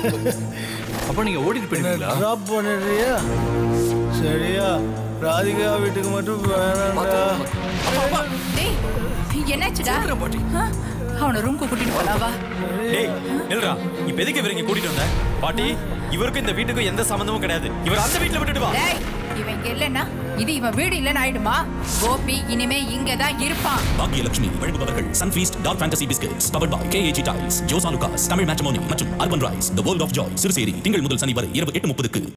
அப்ப நீங்க ஓடிட்டு போயிடுவீங்களா ட்ராப் பண்ணிடுறியா சரியா ராதிகா வீட்டுக்கு மட்டும் வேணாம்டா டேய் என்னாச்சுடா ஆ? அவனை ரூம்க்கு கூட்டிட்டு போலாவா டேய் நில்றா இப்ப எதுக்கு இவரை இங்க கூட்டிட்டு வந்த பாட்டி இவருக்கும் இந்த வீட்டுக்கும் எந்த சம்பந்தமும் கிடையாது இவர் அந்த வீட்டுல விட்டுட்டு வா டேய் இவன் இங்க இல்லைன்னா இது இவன் வீடு இல்லைன்னு ஆயிடுமா கோபி இனிமே இங்க தான் இருப்பான் பாக்யலட்சுமி வழங்குபவர்கள் Sunfeast dark fantasy biscuits power boy KAG tiles Jos Alukkas Tamil matrimony மற்றும் urban rise the world of joy Siruseri திங்கள் முதல் சனி வரை இரவு எட்டு முப்பதுக்கு